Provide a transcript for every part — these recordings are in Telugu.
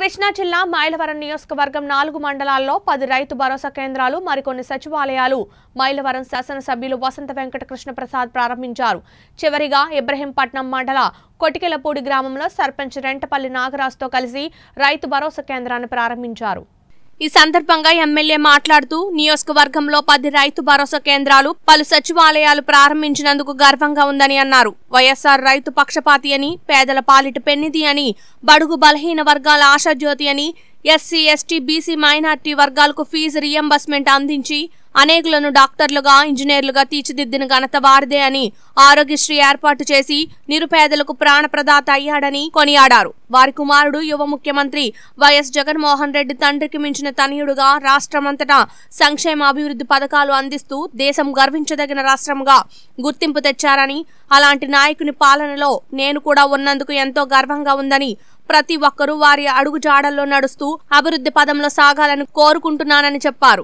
కృష్ణా జిల్లా మైలవరం నియోజకవర్గం నాలుగు మండలాల్లో పది రైతు భరోసా కేంద్రాలు మరికొన్ని సచివాలయాలు మైలవరం శాసనసభ్యులు వసంత వెంకట కృష్ణ ప్రసాద్ ప్రారంభించారు చివరిగా ఇబ్రహీంపట్నం మండల కొటికెలపూడి గ్రామంలో సర్పంచ్ రెంటపల్లి నాగరాజుతో కలిసి రైతు భరోసా కేంద్రాన్ని ప్రారంభించారు ఈ సందర్భంగా ఎమ్మెల్యే మాట్లాడుతూ నియోజకవర్గంలో పది రైతు భరోసా కేంద్రాలు పలు సచివాలయాలు ప్రారంభించినందుకు గర్వంగా ఉందని అన్నారు వైఎస్ఆర్ రైతు పక్షపాతి అని పేదల పాలిట పెన్నిది అని బడుగు బలహీన వర్గాల ఆశాజ్యోతి అని ఎస్సీ ఎస్టీ బీసీ మైనార్టీ వర్గాలకు ఫీజు రియంబర్స్మెంట్ అందించి అనేకులను డాక్టర్లుగా ఇంజనీర్లుగా తీర్చిదిద్దిన ఘనత వారిదే అని ఆరోగ్యశ్రీ ఏర్పాటు చేసి నిరుపేదలకు ప్రాణప్రదాత అయ్యాడని కొనియాడారు వారి కుమారుడు యువ ముఖ్యమంత్రి వైఎస్ జగన్మోహన్ రెడ్డి తండ్రికి మించిన తనయుడుగా రాష్ట్రమంతటా సంక్షేమ అభివృద్ధి పథకాలు అందిస్తూ దేశం గర్వించదగిన రాష్ట్రంగా గుర్తింపు తెచ్చారని అలాంటి నాయకుని పాలనలో నేను కూడా ఉన్నందుకు ఎంతో గర్వంగా ఉందని ప్రతి ఒక్కరూ వారి అడుగు జాడల్లో నడుస్తూ అభివృద్ధి పదంలో సాగాలని కోరుకుంటున్నానని చెప్పారు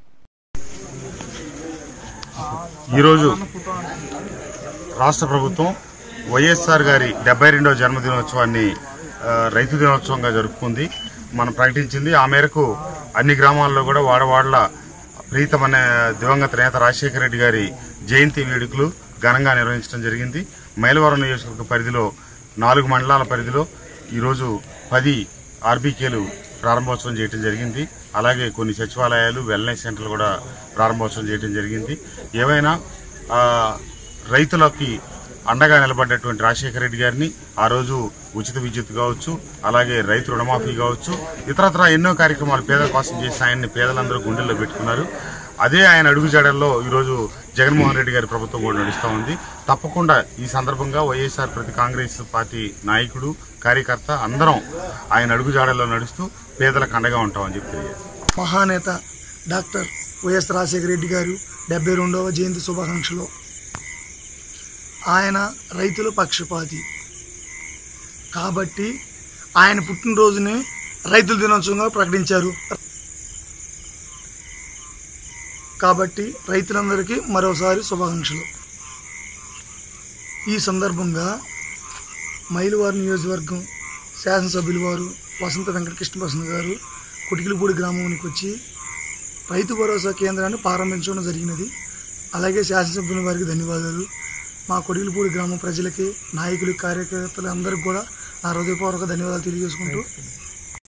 ఈరోజు రాష్ట్ర ప్రభుత్వం వైఎస్ఆర్ గారి డెబ్బై రెండవ జన్మదినోత్సవాన్ని ఆ, రైతు దినోత్సవంగా జరుపుకుంది మనం ప్రకటించింది ఆ మేరకు అన్ని గ్రామాల్లో కూడా వాడవాడల ప్రీతమనే దివంగత నేత రాజశేఖర రెడ్డి గారి జయంతి వేడుకలు ఘనంగా నిర్వహించడం జరిగింది మైలవరం నియోజకవర్గ పరిధిలో నాలుగు మండలాల పరిధిలో ఈరోజు పది ఆర్బీకేలు ప్రారంభోత్సవం చేయడం జరిగింది అలాగే కొన్ని సచివాలయాలు వెల్నెస్ సెంటర్లు కూడా ప్రారంభోత్సవం చేయడం జరిగింది ఏవైనా ఆ, రైతులకి అండగా నిలబడ్డటువంటి రాజశేఖర రెడ్డి గారిని ఆ రోజు ఉచిత విద్యుత్ కావచ్చు అలాగే రైతు రుణమాఫీ కావచ్చు ఇతరత్ర ఎన్నో కార్యక్రమాలు పేదల కోసం చేసి ఆయన్ని పేదలందరూ గుండెల్లో పెట్టుకున్నారు అదే ఆయన అడుగుజాడల్లో ఈరోజు జగన్మోహన్ రెడ్డి గారి ప్రభుత్వం కూడా నడుస్తూ ఉంది తప్పకుండా ఈ సందర్భంగా వైఎస్ఆర్ ప్రతి కాంగ్రెస్ పార్టీ నాయకుడు కార్యకర్త అందరం ఆయన అడుగుజాడల్లో నడుస్తూ పేదలకు అండగా ఉంటామని చెప్పి తెలియజేస్తాం. మహానేత డాక్టర్ వైఎస్ రాజశేఖర రెడ్డి గారు డెబ్బై రెండవ జయంతి శుభాకాంక్షలు ఆయన రైతుల పక్షపాతి కాబట్టి ఆయన పుట్టినరోజుని రైతుల దినోత్సవంగా ప్రకటించారు కాబట్టి రైతులందరికీ మరోసారి శుభాకాంక్షలు ఈ సందర్భంగా మైలువారి నియోజకవర్గం శాసనసభ్యులు వారు వసంత వెంకటకృష్ణ ప్రసాద్ గారు కుటికిలిపూడి గ్రామానికి వచ్చి రైతు భరోసా కేంద్రాన్ని ప్రారంభించడం జరిగినది అలాగే శాసనసభ్యుల వారికి ధన్యవాదాలు మా కొడిగిలిపూడి గ్రామం ప్రజలకి నాయకులు కార్యకర్తలు అందరికీ కూడా నా హృదయపూర్వక ధన్యవాదాలు తెలియజేసుకుంటూ